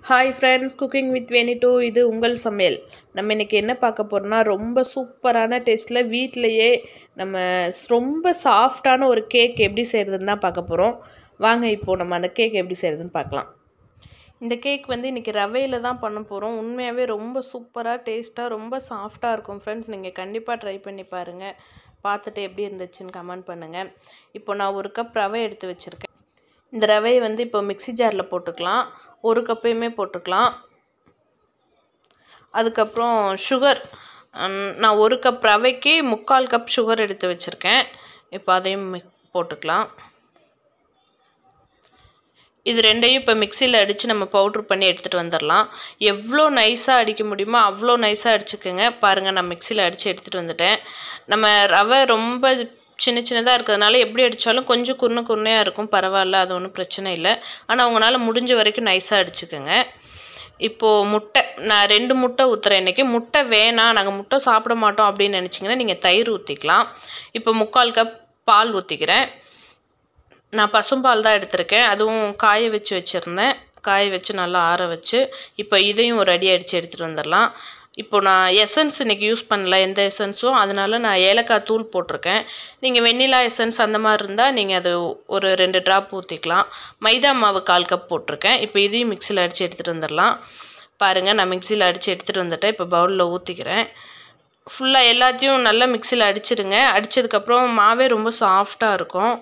hi friends cooking with Veni two இது உங்கள் சமையல் நம்ம இன்றைக்கி என்ன பார்க்க போகிறோம்னா ரொம்ப சூப்பரான டேஸ்ட்டில் வீட்டிலையே நம்ம ஸ்- ரொம்ப சாஃப்டான ஒரு கேக் எப்படி செய்கிறதுன்னு தான் பார்க்க போகிறோம் வாங்க இப்போது நம்ம அந்த கேக் எப்படி செய்கிறதுன்னு பார்க்கலாம் இந்த கேக் வந்து இன்றைக்கி ரவையில் தான் பண்ண போகிறோம் உண்மையாகவே ரொம்ப சூப்பராக டேஸ்ட்டாக ரொம்ப சாஃப்டாக இருக்கும் ஃப்ரெண்ட்ஸ் நீங்கள் கண்டிப்பாக ட்ரை பண்ணி பாருங்கள் பார்த்துட்டு எப்படி இருந்துச்சுன்னு கமெண்ட் பண்ணுங்கள் இப்போ நான் ஒரு கப் ரவை எடுத்து வச்சுருக்கேன் இந்த ரவையை வந்து இப்போ மிக்ஸி ஜாரில் போட்டுக்கலாம் ஒரு கப்பையுமே போட்டுக்கலாம் அதுக்கப்புறம் சுகர் நான் ஒரு கப் ரவைக்கு முக்கால் கப் சுகர் எடுத்து வச்சுருக்கேன் இப்போ அதையும் மிக் போட்டுக்கலாம் இது ரெண்டையும் இப்போ மிக்சியில் அடித்து நம்ம பவுட்ரு பண்ணி எடுத்துகிட்டு வந்துடலாம் எவ்வளோ நைஸாக அடிக்க முடியுமோ அவ்வளோ நைஸாக அடிச்சுக்கோங்க பாருங்கள் நான் மிக்சியில் அடித்து எடுத்துகிட்டு வந்துட்டேன் நம்ம ரவை ரொம்ப சின்ன சின்னதாக இருக்கிறதுனால எப்படி அடித்தாலும் கொஞ்சம் குறுன குறுனையாக இருக்கும் பரவாயில்ல அது ஒன்றும் பிரச்சனை இல்லை ஆனால் உங்களால் முடிஞ்ச வரைக்கும் நைஸாக அடிச்சுக்கோங்க இப்போது முட்டை நான் ரெண்டு முட்டை ஊற்றுறேன் இன்றைக்கி முட்டை வேணாம் நாங்கள் முட்டை சாப்பிட மாட்டோம் அப்படின்னு நினச்சிங்கன்னா நீங்கள் தயிர் ஊற்றிக்கலாம் இப்போ முக்கால் கப் பால் ஊற்றிக்கிறேன் நான் பசும்பால் தான் எடுத்திருக்கேன் அதுவும் காய வச்சு வச்சுருந்தேன் காய வச்சு நல்லா ஆற வச்சு இப்போ இதையும் ஒரு அடி அடித்து எடுத்துகிட்டு வந்துடலாம் இப்போ நான் எசன்ஸ் இன்றைக்கி யூஸ் பண்ணல எந்த எசன்ஸும் அதனால நான் ஏலக்காய் தூள் போட்டிருக்கேன் நீங்கள் வெண்ணிலா எசன்ஸ் அந்த மாதிரி இருந்தால் நீங்கள் அது ஒரு ரெண்டு ட்ராப் ஊற்றிக்கலாம் மைதா மாவு கால் கப் போட்டிருக்கேன் இப்போ இதையும் மிக்சியில் அடித்து எடுத்துகிட்டு வந்துடலாம் பாருங்கள் நான் மிக்சியில் அடித்து எடுத்துகிட்டு வந்துட்டேன் இப்போ பவுலில் ஊற்றிக்கிறேன் ஃபுல்லாக எல்லாத்தையும் நல்லா மிக்சியில் அடிச்சிடுங்க அடித்ததுக்கப்புறம் மாவே ரொம்ப சாஃப்டாக இருக்கும்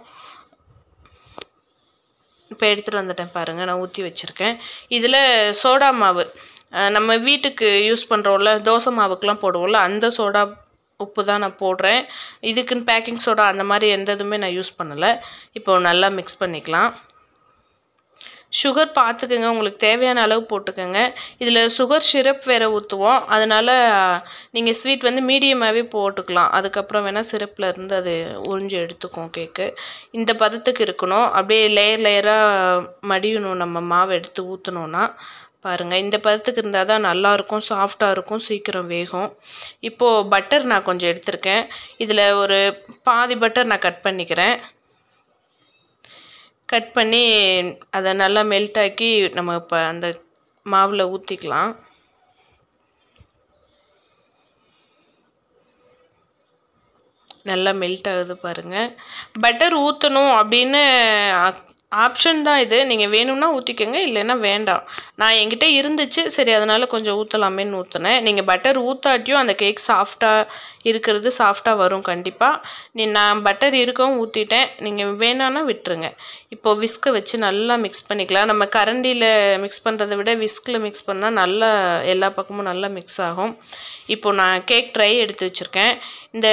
இப்போ எடுத்துகிட்டு வந்துட்டேன் பாருங்கள் நான் ஊற்றி வச்சுருக்கேன் இதில் சோடா மாவு அஹ் நம்ம வீட்டுக்கு யூஸ் பண்ணுறோம்ல தோசை மாவுக்கெலாம் போடுவோம்ல அந்த சோடா உப்பு தான் நான் போடுறேன் இதுக்குன்னு பேக்கிங் சோடா அந்த மாதிரி எந்த இதுவுமே நான் யூஸ் பண்ணலை இப்போ நல்லா மிக்ஸ் பண்ணிக்கலாம் சுகர் பார்த்துக்கோங்க உங்களுக்கு தேவையான அளவு போட்டுக்கோங்க இதில் சுகர் சிரப் வேறு ஊற்றுவோம் அதனால் நீங்கள் ஸ்வீட் வந்து மீடியமாகவே போட்டுக்கலாம் அதுக்கப்புறம் வேணால் சிரப்பில் இருந்து அது உறிஞ்சு எடுத்துக்கும் கேக்கு இந்த பதத்துக்கு இருக்கணும் அப்படியே லேயர் லேயராக மடியணும் நம்ம மாவு எடுத்து ஊற்றினோன்னா பாருங்கள் இந்த பதத்துக்கு இருந்தால் தான் நல்லாயிருக்கும் சாஃப்டாக இருக்கும் சீக்கிரம் வேகும் இப்போது பட்டர் நான் கொஞ்சம் எடுத்திருக்கேன் இதில் ஒரு பாதி பட்டர் நான் கட் பண்ணிக்கிறேன் கட் பண்ணி அதை நல்லா மெல்ட் ஆக்கி நம்ம இப்போ அந்த மாவில் ஊற்றிக்கலாம் நல்லா மெல்ட் ஆகுது பாருங்கள் பட்டர் ஊற்றணும் அப்படின்னு ஆப்ஷன் தான் இது நீங்கள் வேணும்னா ஊற்றிக்கோங்க இல்லைன்னா வேண்டாம் நான் என்கிட்ட இருந்துச்சு சரி அதனால் கொஞ்சம் ஊற்றலாமேன்னு ஊற்றினேன் நீங்கள் பட்டர் ஊற்றாட்டியும் அந்த கேக் சாஃப்டாக இருக்கிறது சாஃப்டாக வரும் கண்டிப்பாக நீ நான் பட்டர் இருக்கவும் ஊற்றிட்டேன் நீங்கள் வேணான்னா விட்டுருங்க இப்போது விஸ்கை வச்சு நல்லா மிக்ஸ் பண்ணிக்கலாம் நம்ம கரண்டியில் மிக்ஸ் பண்ணுறதை விட விஸ்கில் மிக்ஸ் பண்ணால் நல்லா எல்லா பக்கமும் நல்லா மிக்ஸ் ஆகும் இப்போது நான் கேக் ட்ரை எடுத்து வச்சுருக்கேன் இந்த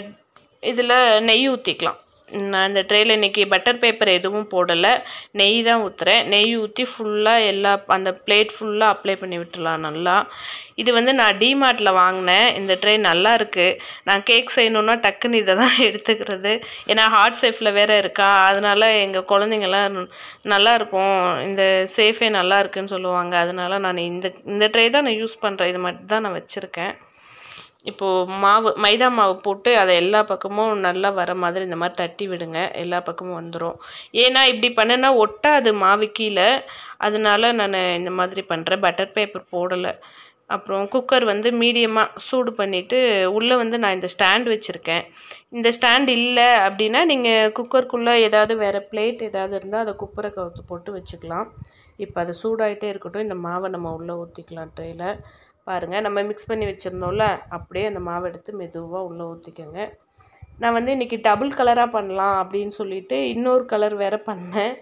இதில் நெய் ஊற்றிக்கலாம் நான் இந்த ட்ரேயில் இன்றைக்கி பட்டர் பேப்பர் எதுவும் போடலை நெய் தான் ஊற்றுறேன் நெய் ஊற்றி ஃபுல்லாக எல்லா அந்த பிளேட் ஃபுல்லாக அப்ளை பண்ணி விட்டுடலாம் நல்லா இது வந்து நான் டிமார்ட்டில் வாங்கினேன் இந்த ட்ரே நல்லா இருக்குது நான் கேக் செய்யணுன்னா டக்குன்னு இதை தான் எடுத்துக்கிறது ஏன்னா ஹார்ட் சேஃபில் வேறு இருக்கா அதனால எங்கள் குழந்தைங்கள்லாம் நல்லா இருக்கும் இந்த சேஃபே நல்லா இருக்குன்னு சொல்லுவாங்க அதனால நான் இந்த இந்த ட்ரே தான் நான் யூஸ் பண்ணுறேன் இது மட்டும் தான் நான் வச்சுருக்கேன் இப்போது மாவு மைதா மாவு போட்டு அதை எல்லா பக்கமும் நல்லா வர மாதிரி இந்த மாதிரி தட்டி விடுங்க எல்லா பக்கமும் வந்துடும் ஏன்னா இப்படி பண்ணுனா ஒட்டாது மாவு கீழே அதனால நான் இந்த மாதிரி பண்ணுறேன் பட்டர் பேப்பர் போடலை அப்புறம் குக்கர் வந்து மீடியமாக சூடு பண்ணிவிட்டு உள்ளே வந்து நான் இந்த ஸ்டாண்ட் வச்சுருக்கேன் இந்த ஸ்டாண்ட் இல்லை அப்படின்னா நீங்கள் குக்கருக்குள்ளே ஏதாவது வேறு பிளேட் ஏதாவது இருந்தால் அதை குப்பரை கவுத்து போட்டு வச்சுக்கலாம் இப்போ அது சூடாயிட்டே இருக்கட்டும் இந்த மாவை நம்ம உள்ளே ஊற்றிக்கலாம் ட்ரேயில் பாருங்கள் நம்ம மிக்ஸ் பண்ணி வச்சுருந்தோம்ல அப்படியே அந்த மாவை எடுத்து மெதுவாக உள்ளே ஊற்றிக்கோங்க நான் வந்து இன்றைக்கி டபுள் கலராக பண்ணலாம் அப்படின்னு சொல்லிட்டு இன்னொரு கலர் வேறு பண்ணேன்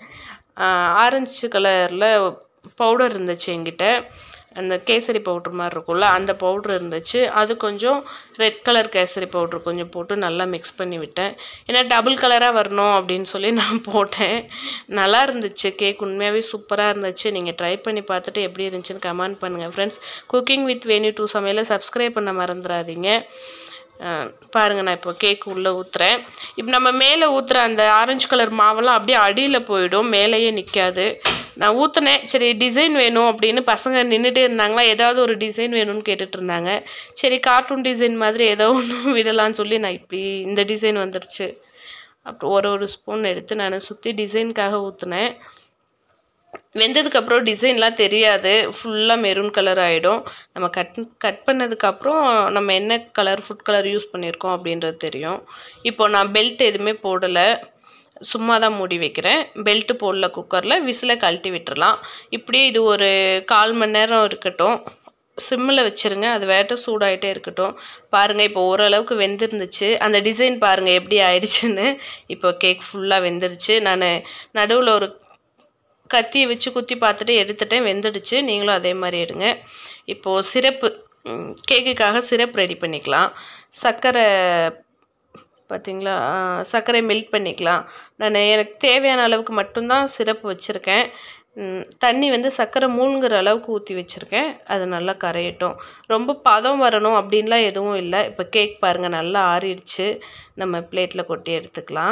ஆரஞ்சு கலரில் பவுடர் இருந்துச்சு என்கிட்ட அந்த கேசரி பவுட்ரு மாதிரி இருக்கும்ல அந்த பவுட்ரு இருந்துச்சு அது கொஞ்சம் ரெட் கலர் கேசரி பவுட்ரு கொஞ்சம் போட்டு நல்லா மிக்ஸ் பண்ணி விட்டேன் ஏன்னா டபுள் கலராக வரணும் அப்படின்னு சொல்லி நான் போட்டேன் நல்லா இருந்துச்சு கேக் உண்மையாகவே சூப்பராக இருந்துச்சு நீங்கள் ட்ரை பண்ணி பார்த்துட்டு எப்படி இருந்துச்சுன்னு கமெண்ட் பண்ணுங்கள் friends cooking with Veni two சமையலை சப்ஸ்கிரைப் பண்ண மறந்துடாதீங்க பாருங்கள் நான் இப்போ கேக் உள்ளே ஊற்றுறேன் இப்போ நம்ம மேலே ஊற்றுற அந்த ஆரஞ்சு கலர் மாவெல்லாம் அப்படியே அடியில் போயிடும் மேலேயே நிற்காது நான் ஊற்றுனேன் சரி டிசைன் வேணும் அப்படின்னு பசங்க நின்றுட்டே இருந்தாங்களா ஏதாவது ஒரு டிசைன் வேணும்னு கேட்டுட்டு இருந்தாங்க சரி கார்ட்டூன் டிசைன் மாதிரி ஏதோ ஒன்று விடலான்னு சொல்லி நான் இப்படி இந்த டிசைன் வந்துருச்சு அப்புறம் ஒரு ஒரு ஸ்பூன் எடுத்து நான் சுற்றி டிசைனுக்காக ஊற்றுனேன் வெந்ததுக்கப்புறம் டிசைன்லாம் தெரியாது ஃபுல்லாக மெரூன் கலர் ஆகிடும் நம்ம கட் கட் பண்ணதுக்கப்புறம் நம்ம என்ன கலர் ஃபுட் கலர் யூஸ் பண்ணியிருக்கோம் அப்படின்றது தெரியும் இப்போ நான் பெல்ட் எதுவுமே போடலை சும்மா தான் மூடி வைக்கிறேன் பெல்ட்டு போடல குக்கரில் விசிலை கழட்டி விட்டுறலாம் இப்படியே இது ஒரு கால் மணி நேரம் இருக்கட்டும் சிம்மில் வச்சுருங்க அது வேட்ட சூடாயிட்டே இருக்கட்டும் பாருங்கள் இப்போ ஓரளவுக்கு வெந்திருந்துச்சு அந்த டிசைன் பாருங்கள் எப்படி ஆயிடுச்சுன்னு இப்போ கேக் ஃபுல்லாக வெந்துருச்சு நான் நடுவில் ஒரு கத்தியை வச்சு குத்தி பார்த்துட்டு எடுத்துட்டேன் வெந்துடுச்சு நீங்களும் அதே மாதிரி எடுங்க இப்போது சிரப்பு ம், கேக்குக்காக சிரப் ரெடி பண்ணிக்கலாம் சர்க்கரை பார்த்தீங்களா ஆ, சர்க்கரை மெல்ட் பண்ணிக்கலாம் நான் எனக்கு தேவையான அளவுக்கு மட்டும்தான் சிரப் வச்சுருக்கேன் ம், தண்ணி வந்து சர்க்கரை மூழ்கிற அளவுக்கு ஊற்றி வச்சுருக்கேன் அது நல்லா கரையட்டும் ரொம்ப பதம் வரணும் அப்படின்லாம் எதுவும் இல்லை இப்போ கேக் பாருங்கள் நல்லா ஆறிடுச்சு நம்ம பிளேட்டில் கொட்டி எடுத்துக்கலாம்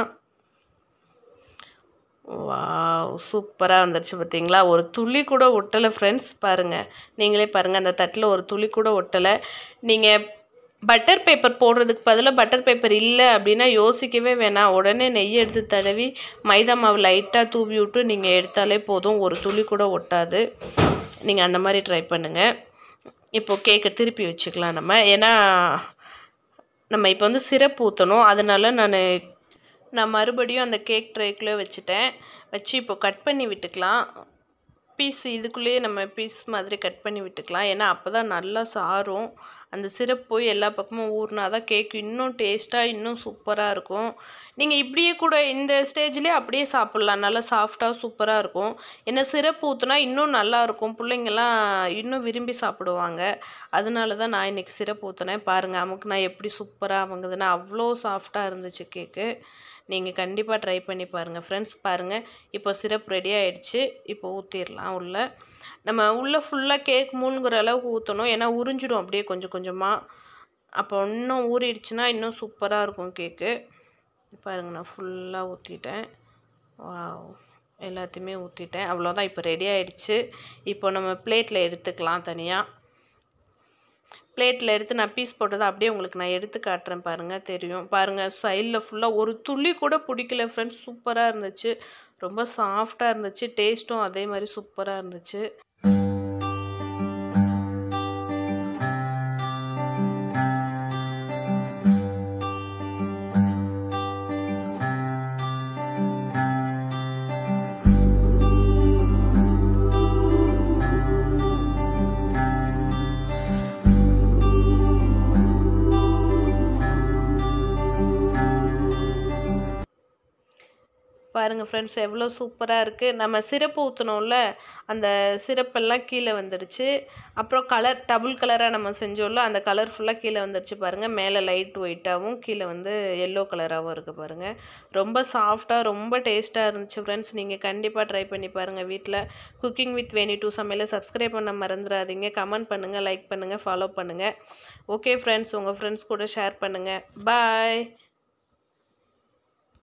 வாவ் சூப்பராக வந்துருச்சு பார்த்தீங்களா ஒரு துளி கூட ஒட்டலை ஃப்ரெண்ட்ஸ் பாருங்கள் நீங்களே பாருங்கள் அந்த தட்டில் ஒரு துளி கூட ஒட்டலை நீங்கள் பட்டர் பேப்பர் போடுறதுக்கு பதிலாக பட்டர் பேப்பர் இல்லை அப்படின்னா யோசிக்கவே வேணாம் உடனே நெய் எடுத்து தடவி மைதா மாவு லைட்டாக தூவி விட்டு நீங்கள் எடுத்தாலே போதும் ஒரு துளி கூட ஒட்டாது நீங்கள் அந்த மாதிரி ட்ரை பண்ணுங்கள் இப்போது கேக்கை திருப்பி வச்சுக்கலாம் நம்ம ஏன்னா நம்ம இப்போ வந்து சிரப் ஊற்றணும் அதனால நான் நான் மறுபடியும் அந்த கேக் ட்ரேக்குள்ளே வச்சுட்டேன் வச்சு இப்போ கட் பண்ணி விட்டுக்கலாம் பீஸ் இதுக்குள்ளேயே நம்ம பீஸ் மாதிரி கட் பண்ணி விட்டுக்கலாம் ஏன்னா அப்போ தான் நல்லா சாரும் அந்த சிரப் போய் எல்லா பக்கமும் ஊறினா தான் கேக் இன்னும் டேஸ்ட்டாக இன்னும் சூப்பராக இருக்கும் நீங்கள் இப்படியே கூட இந்த ஸ்டேஜ்லேயே அப்படியே சாப்பிட்லாம் நல்லா சாஃப்டாக சூப்பராக இருக்கும் ஏன்னா சிரப் ஊற்றுனா இன்னும் நல்லா இருக்கும் பிள்ளைங்கள்லாம் இன்னும் விரும்பி சாப்பிடுவாங்க அதனால தான் நான் இன்றைக்கி சிரப் ஊற்றினேன் பாருங்கள் அமுக்கு நான் எப்படி சூப்பராக வாங்குதுன்னா அவ்வளோ சாஃப்டாக இருந்துச்சு கேக்கு நீங்கள் கண்டிப்பாக ட்ரை பண்ணி பாருங்கள் ஃப்ரெண்ட்ஸ் பாருங்கள் இப்போ சிரப் ரெடி ஆயிடுச்சு இப்போ ஊற்றிடலாம் உள்ளே நம்ம உள்ளே ஃபுல்லாக கேக் மூழ்கிற அளவுக்கு ஊற்றணும் ஏன்னா உறிஞ்சிடும் அப்படியே கொஞ்சம் கொஞ்சமாக அப்போ இன்னும் ஊறிடுச்சுன்னா இன்னும் சூப்பராக இருக்கும் கேக்கு பாருங்க நான் ஃபுல்லாக ஊற்றிட்டேன் வாவ் எல்லாத்தையுமே ஊற்றிட்டேன் அவ்வளோதான் இப்போ ரெடி ஆயிடுச்சு இப்போ நம்ம பிளேட்டில் எடுத்துக்கலாம் தனியாக பிளேட்டில் எடுத்து நான் பீஸ் போட்டதை அப்படியே உங்களுக்கு நான் எடுத்து காட்டுறேன் பாருங்கள் தெரியும் பாருங்கள் சைடில் ஃபுல்லாக ஒரு துளி கூட பிடிக்கல ஃப்ரெண்ட்ஸ் சூப்பராக இருந்துச்சு ரொம்ப சாஃப்டாக இருந்துச்சு டேஸ்ட்டும் அதே மாதிரி சூப்பராக இருந்துச்சு பாருங்கள் ஃப்ரெண்ட்ஸ் எவ்வளோ சூப்பராக இருக்குது நம்ம சிரப்பு ஊற்றினோம்ல அந்த சிரப்பெல்லாம் கீழே வந்துடுச்சு அப்புறம் கலர் டபுள் கலராக நம்ம செஞ்சோம்ல அந்த கலர் ஃபுல்லாக கீழே வந்துடுச்சு பாருங்கள் மேலே லைட் ஒயிட்டாகவும் கீழே வந்து எல்லோ கலராகவும் இருக்குது பாருங்கள் ரொம்ப சாஃப்டாக ரொம்ப டேஸ்ட்டாக இருந்துச்சு ஃப்ரெண்ட்ஸ் நீங்கள் கண்டிப்பாக ட்ரை பண்ணி பாருங்கள் வீட்டில் குக்கிங் வித் வேணி டூ சமையலை சப்ஸ்கிரைப் பண்ண மறந்துடாதீங்க கமெண்ட் பண்ணுங்கள் லைக் பண்ணுங்கள் ஃபாலோ பண்ணுங்கள் ஓகே ஃப்ரெண்ட்ஸ் உங்கள் ஃப்ரெண்ட்ஸ் கூட ஷேர் பண்ணுங்கள் பாய்